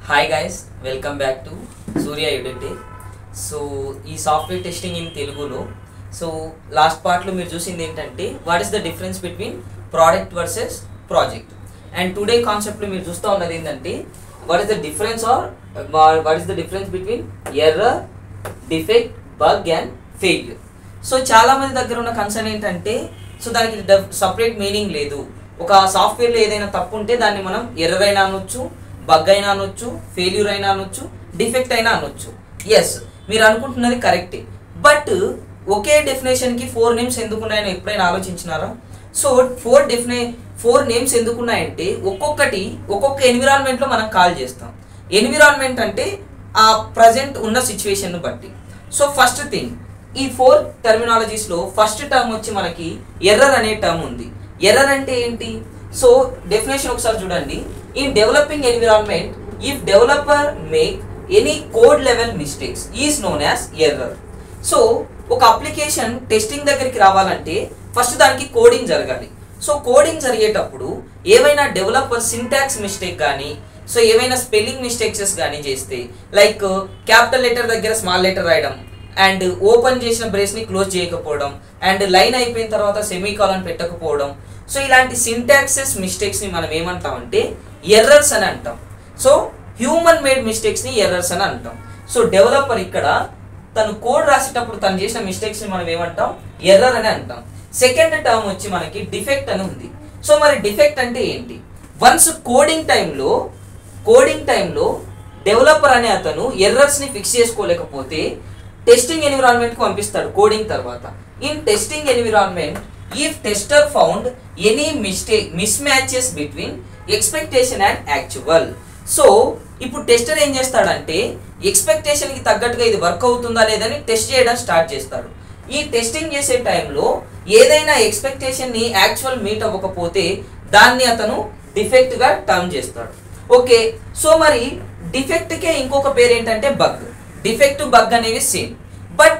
hi guys welcome back to Surya UDT so ఈ software testing in తెలుగులో so last పార్ట్లో మీరు చూసింది ఏంటంటే what is the difference between product versus project and today కాన్సెప్ట్లో మీరు చూస్తూ ఉన్నది ఏంటంటే what is the difference or what is the difference between error defect bug and failure so చాలా మంది దగ్గర ఉన్న కన్సర్న్ ఏంటంటే సో దానికి సపరేట్ మీనింగ్ లేదు ఒక సాఫ్ట్వేర్లో ఏదైనా తప్పు ఉంటే దాన్ని మనం ఎర్రర్ అయినా అనొచ్చు బగ్ అయినా అనొచ్చు ఫెయిల్యూర్ అయినా అనొచ్చు డిఫెక్ట్ అయినా అనొచ్చు ఎస్ మీరు అనుకుంటున్నది కరెక్టే బట్ ఒకే డెఫినేషన్కి ఫోర్ నేమ్స్ ఎందుకున్నాయని ఎప్పుడైనా ఆలోచించినారా so four define four names ఎందుకున్నాయంటే ఒక్కొక్కటి ఒక్కొక్క ఎన్విరాన్మెంట్లో మనం కాల్ చేస్తాం ఎన్విరాన్మెంట్ అంటే ఆ ప్రజెంట్ ఉన్న సిచ్యువేషన్ బట్టి సో ఫస్ట్ థింగ్ ఈ ఫోర్ టర్మినాలజీస్లో ఫస్ట్ టర్మ్ వచ్చి మనకి ఎర్రర్ అనే టర్మ్ ఉంది ఎర్రర్ అంటే ఏంటి సో డెఫినేషన్ ఒకసారి చూడండి in developing environment if developer make any code level mistakes is known as error so ఒక అప్లికేషన్ టెస్టింగ్ దగ్గరికి రావాలంటే ఫస్ట్ దానికి కోడింగ్ జరగాలి సో కోడింగ్ జరిగేటప్పుడు ఏవైనా డెవలపర్ సింటాక్స్ మిస్టేక్ కానీ సో ఏవైనా స్పెల్లింగ్ మిస్టేక్సెస్ కానీ చేస్తే లైక్ క్యాపిటల్ లెటర్ దగ్గర స్మాల్ లెటర్ రాయడం అండ్ ఓపెన్ చేసిన బ్రేస్ని క్లోజ్ చేయకపోవడం అండ్ లైన్ అయిపోయిన తర్వాత సెమీ కాలన్ పెట్టకపోవడం సో ఇలాంటి సింటాక్సెస్ మిస్టేక్స్ని మనం ఏమంటామంటే ఎర్రర్స్ అని అంటాం సో హ్యూమన్ మేడ్ మిస్టేక్స్ని ఎర్రర్స్ అని అంటాం సో డెవలపర్ ఇక్కడ తను కోడ్ రాసేటప్పుడు తను చేసిన మిస్టేక్స్ని మనం ఏమంటాం ఎర్రర్ అని అంటాం సెకండ్ టర్మ్ వచ్చి మనకి డిఫెక్ట్ అని ఉంది సో మరి డిఫెక్ట్ అంటే ఏంటి వన్స్ కోడింగ్ టైంలో కోడింగ్ టైంలో డెవలపర్ అనే అతను ఎర్రర్స్ని ఫిక్స్ చేసుకోలేకపోతే టెస్టింగ్ ఎన్విరాన్మెంట్కి పంపిస్తాడు కోడింగ్ తర్వాత in testing environment if tester found any mistake mismatches between expectation and actual so ఇప్పుడు టెస్టర్ ఏం చేస్తాడంటే ఎక్స్పెక్టేషన్కి తగ్గట్టుగా ఇది వర్క్ అవుతుందా లేదని టెస్ట్ చేయడం స్టార్ట్ చేస్తాడు ఈ టెస్టింగ్ చేసే టైంలో ఏదైనా ఎక్స్పెక్టేషన్ని యాక్చువల్ మీట్ అవ్వకపోతే దాన్ని అతను డిఫెక్ట్గా టర్మ్ చేస్తాడు ఓకే సో మరి డిఫెక్ట్కే ఇంకొక పేరు ఏంటంటే బగ్ డిఫెక్ట్ బగ్ అనేవి సేమ్ బట్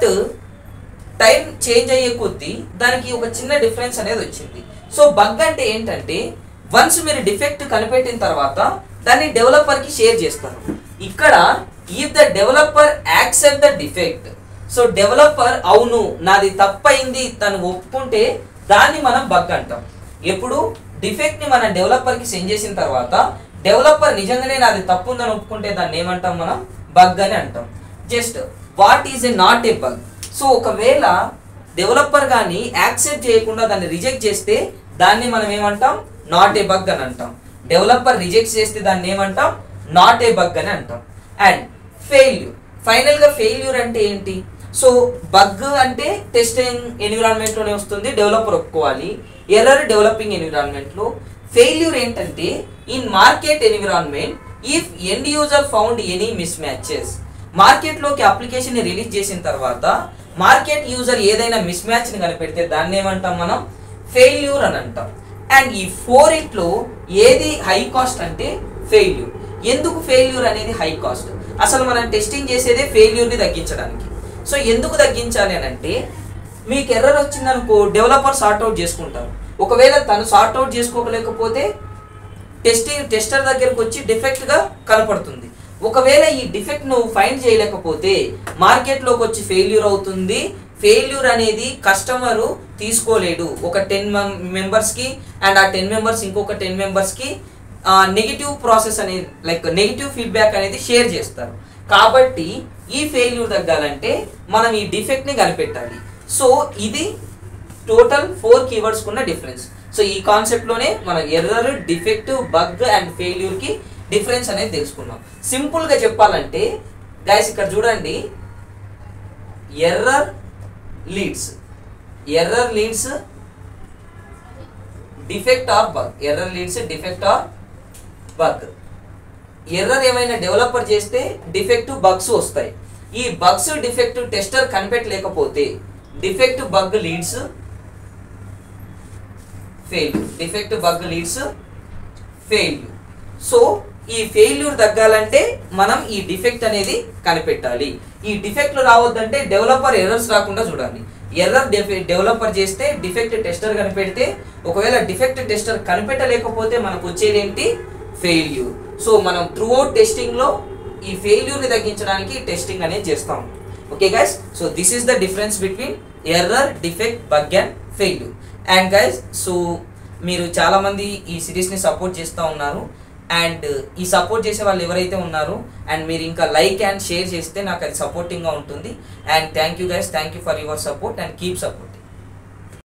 టైం చేంజ్ అయ్యే కొద్దీ దానికి ఒక చిన్న డిఫరెన్స్ అనేది వచ్చింది సో బగ్ అంటే ఏంటంటే వన్స్ మీరు డిఫెక్ట్ కనిపెట్టిన తర్వాత దాన్ని డెవలపర్కి షేర్ చేస్తారు ఇక్కడ if the developer accept the defect so developer అవును నాది తప్పైంది తను ఒప్పుకుంటే దాన్ని మనం బగ్ అంటాం ఎప్పుడు డిఫెక్ట్ని మనం డెవలపర్కి సెండ్ చేసిన తర్వాత డెవలపర్ నిజంగానే నాది తప్పు ఉందని ఒప్పుకుంటే దాన్ని ఏమంటాం మనం బగ్ అని అంటాం just what is a not a bug so ఒకవేళ డెవలపర్ కానీ యాక్సెప్ట్ చేయకుండా దాన్ని రిజెక్ట్ చేస్తే దాన్ని మనం ఏమంటాం నాట్ ఏ బగ్ అని అంటాం డెవలపర్ రిజెక్ట్ చేస్తే దాన్ని ఏమంటాం నాట్ ఏ బగ్ అని అంటాం అండ్ ఫెయిల్యూర్ ఫైనల్గా ఫెయిల్యూర్ అంటే ఏంటి సో బగ్ అంటే టెస్టింగ్ ఎన్విరాన్మెంట్లోనే వస్తుంది డెవలపర్ ఒప్పుకోవాలి ఎర్రర్ డెవలపింగ్ ఎన్విరాన్మెంట్లో ఫెయిల్యూర్ ఏంటంటే in market environment if end user found any mismatches మార్కెట్లోకి అప్లికేషన్ రిలీజ్ చేసిన తర్వాత మార్కెట్ యూజర్ ఏదైనా మిస్ మ్యాచ్ని కనిపెడితే దాన్ని ఏమంటాం మనం ఫెయిల్యూర్ అని అంటాం అండ్ ఈ ఫోర్ ఇట్లో ఏది హై కాస్ట్ అంటే ఫెయిల్యూర్ ఎందుకు ఫెయిల్యూర్ అనేది హై కాస్ట్ అసలు మనం టెస్టింగ్ చేసేదే ఫెయిల్యూర్ని తగ్గించడానికి సో ఎందుకు తగ్గించాలి అని అంటే మీకు ఎర్రర్ వచ్చిందనుకో డెవలపర్ సార్ట్అవుట్ చేసుకుంటారు ఒకవేళ తను సార్ట్అవుట్ చేసుకోలేకపోతే టెస్టింగ్ టెస్టర్ దగ్గరకు వచ్చి డిఫెక్ట్గా కనపడుతుంది ఒకవేళ ఈ డిఫెక్ట్ నువ్వు ఫైండ్ చేయలేకపోతే మార్కెట్లోకి వచ్చి ఫెయిల్యూర్ అవుతుంది ఫెయిల్యూర్ అనేది కస్టమరు తీసుకోలేడు ఒక టెన్ మెంబర్స్కి అండ్ ఆ టెన్ మెంబర్స్ ఇంకొక టెన్ మెంబర్స్కి నెగిటివ్ ప్రాసెస్ అనేది లైక్ నెగిటివ్ ఫీడ్బ్యాక్ అనేది షేర్ చేస్తారు కాబట్టి ఈ ఫెయిల్యూర్ తగ్గాలంటే మనం ఈ డిఫెక్ట్ని కనిపెట్టాలి సో ఇది టోటల్ ఫోర్ కీవర్డ్స్ ఉన్న డిఫరెన్స్ సో ఈ కాన్సెప్ట్లోనే మనం ఎర్రర్ డిఫెక్ట్ బగ్ అండ్ ఫెయిల్యూర్కి డిఫరెన్స్ అనేది తెలుసుకున్నాం సింపుల్గా చెప్పాలంటే గైస్ ఇక్కడ చూడండి error leads error leads defect or bug error leads defect or bug error ఏమైనా డెవలపర్ చేస్తే డిఫెక్ట్ బగ్స్ వస్తాయి ఈ బగ్స్ డిఫెక్ట్ టెస్టర్ కనిపెట్టలేకపోతే defect bug leads failure defect bug leads failure so ఈ ఫెయిల్యూర్ తగ్గాలంటే మనం ఈ డిఫెక్ట్ అనేది కనిపెట్టాలి ఈ డిఫెక్ట్లు రావద్దంటే డెవలపర్ ఎర్రర్స్ రాకుండా చూడాలి ఎర్రర్ డెవలపర్ చేస్తే డిఫెక్ట్ టెస్టర్ కనిపెడితే ఒకవేళ డిఫెక్ట్ టెస్టర్ కనిపెట్టలేకపోతే మనకు వచ్చేది ఏంటి ఫెయిల్యూర్ సో మనం త్రూ అవుట్ టెస్టింగ్లో ఈ ఫెయిల్యూర్ని తగ్గించడానికి టెస్టింగ్ అనేది చేస్తాం okay guys so this is the difference between error defect bug and failure and guys so మీరు చాలామంది ఈ సిరీస్ని సపోర్ట్ చేస్తూ ఉన్నారు అండ్ ఈ సపోర్ట్ చేసే వాళ్ళు ఎవరైతే ఉన్నారో అండ్ మీరు ఇంకా లైక్ అండ్ షేర్ చేస్తే నాకు అది సపోర్టింగ్గా ఉంటుంది and thank you guys thank you for your support and keep support